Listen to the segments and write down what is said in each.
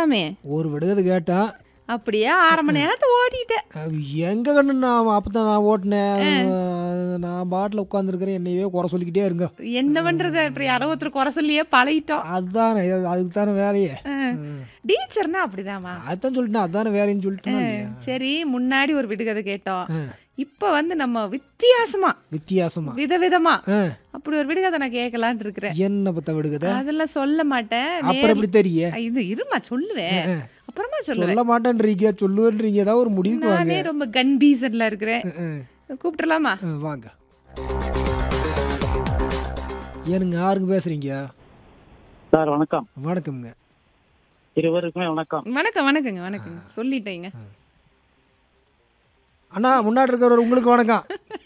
கேட்கலாமே ஒரு விடுகதை கேட்டேன் அப்படியே அரை மணி நேரத்தை ஓட்டிட்டேன் அது எங்க கண்ணு நான் அப்பதான் நான் ஓட்டினேன் அது நான் பாட்டில் உட்காந்துருக்கிறேன் என்னையவே குறை சொல்லிக்கிட்டே இருங்க என்ன பண்றது அப்புறம் யாரோ ஒருத்தர் குறை சொல்லியே பழகிட்டோம் அதுதானே அதுக்கு தானே வேலையே டீச்சர்னா அப்படிதாம்மா அதான் சொல்லிட்டேன் அதானே வேலைன்னு சொல்லிட்டேன் இல்லையா சரி முன்னாடி ஒரு விடுகதை கேட்டோம் இப்ப வந்து நம்ம வித்தியாசமா வித்தியாசமா விதவிதமா ஆ, அப்படி ஒரு விடுகதை நான் கேட்கலான்னு இருக்கிறேன் என்ன பத்த விடுகதை அதெல்லாம் சொல்ல மாட்டேன் அப்புறம் எப்படி தெரிய நேர்ல- இது இருமா சொல்லுவேன் அப்புறமா சொல்லுவேன் சொல்ல மாட்டேன்றீங்க சொல்லுவேன்றீங்க ஏதாவது ஒரு முடிவுக்கு வாங்க நானே ரொம்ப கன்பீசன்ல இருக்கிறேன் ஆ, கூப்பிட்டுலாமா ஆ, வாங்க ஏனுங்க யாருங்க பேசுறீங்க சார் வணக்கம் வணக்கம்ங்க இருவருக்குமே வணக்கம் வணக்கம் வணக்கங்க வணக்கங்க சொல்லிட்டேங்க அண்ணா முன்னாடி இருக்கிறவர் உங்களுக்கு வணக்கம்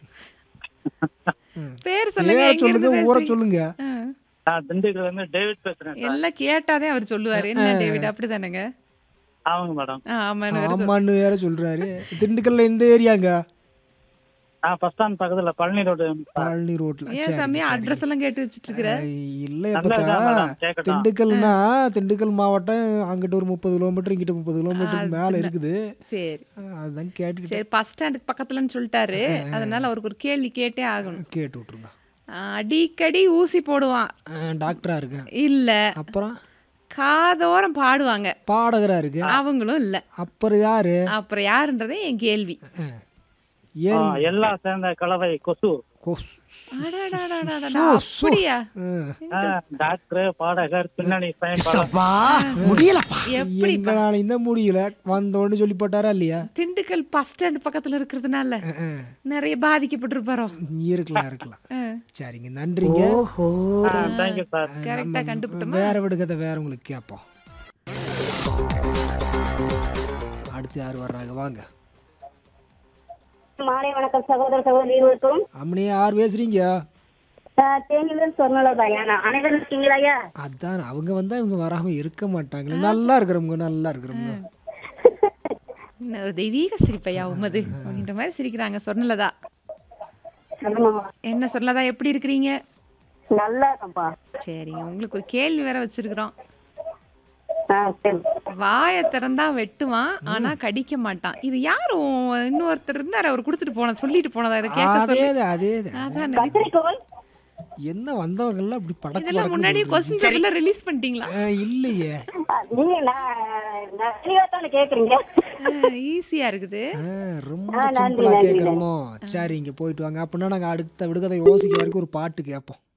பேர் சொல்லுங்க பேரை எங்க சொல்லுங்க இருந்து ஊரை பேசுறீங்க? சொல்லுங்க ஆ. நான் திண்டுக்கல்ல இருந்து டேவிட் பேசுறேன் சார் எல்லாம் கேட்டாதே அவர் சொல்லுவாரு என்ன டேவிட் அப்படிதானங்க ஆமாங்க மேடம் ஆ, ஆமான்னு வேற சொல்லு. ஆமான்னு வேற சொல்றாரு திண்டுக்கல்ல எந்த ஏரியாங்க நான் ஃபர்ஸ்ட் ஸ்டாண்ட் பக்கத்துல பழனி ரோடு பழனி ரோட்ல ஏன் சாமி அட்ரஸ் எல்லாம் கேட்டு வச்சிட்டு இருக்கிற இல்ல நல்லதுதான் எப்பத்தா மேடம் கேட்கட்டும் திண்டுக்கல்னா திண்டுக்கல் மாவட்டம் அங்கிட்ட ஒரு முப்பது கிலோமீட்டர் இங்கிட்ட முப்பது கிலோமீட்டருக்கு மேல இருக்குது சரி அதுதான் கேட்டுக்கிட்டு சரி பஸ் ஸ்டாண்டுக்கு பக்கத்துலன்னு சொல்லிட்டாரு அதனால அவருக்கு ஒரு கேள்வி கேட்டே ஆகணும் கேட்டு விட்டுருங்க அடிக்கடி ஊசி போடுவான் ஆ, டாக்டரா இருக்கேன் இல்ல அப்புறம் காதோரம் பாடுவாங்க பாடகரா இருக்கு அவங்களும் இல்ல அப்புறம் யாரு அப்புறம் யாருன்றதே என் கேள்வி ஆ. ஆ, ஏன் எல்லாம் சேர்ந்த கலவை கொசு கொசு. அடடடடடடா, அப்படியா ஆ, டாக்டர் பாடகர் பின்னணி பயன்பாடு எப்படி எங்களால இந்த முடியல வந்தோன்னு சொல்லி போட்டாரா இல்லையா திண்டுக்கல் பஸ் ஸ்டாண்ட் பக்கத்துல இருக்கிறதுனால ஆ, ஆ. நிறைய பாதிக்கப்பட்டிருப்பாரோ இருக்கலாம் இருக்கலாம் சரிங்க நன்றிங்க தேங்க்யூ சார் கரெக்டா கண்டுபிட்டோமா வேற விடுகதை வேற உங்களுக்கு கேட்போம் அடுத்து யார் வர்றாங்க வாங்க மாலை வணக்கம் சகோதர சகோதரி இருவருக்கும் அம்மனே யார் பேசுறீங்க தேனியிலிருந்து சொன்னதாயா நான் அனைவரும் இருக்கீங்களா ஐயா அதான் அவங்க வந்தா இவங்க வராம இருக்க மாட்டாங்களே நல்லா இருக்கிறவங்க நல்லா இருக்கிறவங்க என்ன ஒரு தெய்வீக சிரிப்பையா உமது அப்படின்ற மாதிரி சிரிக்கிறாங்க சொன்னலதா ஆமாம்மா. என்ன சொன்னலதா எப்படி இருக்கிறீங்க நல்லா இருக்கேன்ப்பா சரிங்க உங்களுக்கு ஒரு கேள்வி வேற வச்சிருக்கிறோம் ஆ சரி வாயை திறந்தா வெட்டுவான் ஆனா கடிக்க மாட்டான் இது யாரும் இன்னொருத்தர் இருந்தாரு அவர் கொடுத்துட்டு போன சொல்லிட்டு போனதா இதை கேட்க அதே சொல்லி அதே அதான் கத்திரிக்கோள் என்ன வந்தவங்க எல்லாம் இப்படி படக்கு இதெல்லாம் முன்னாடியே கொஸ்டின் பேப்பர்ல ரிலீஸ் பண்ணிட்டீங்களா இல்லையே நீங்க நான் நான் தெளிவா தானே கேக்குறீங்க ஈஸியா இருக்குது ஆ, ரொம்ப சிம்பிளா கேக்குறோமோ சரி இங்க போயிட்டு வாங்க அப்படின்னா நாங்க அடுத்த விடுகதை யோசிக்க வரைக்கும் ஒரு பாட்டு கேட்போம்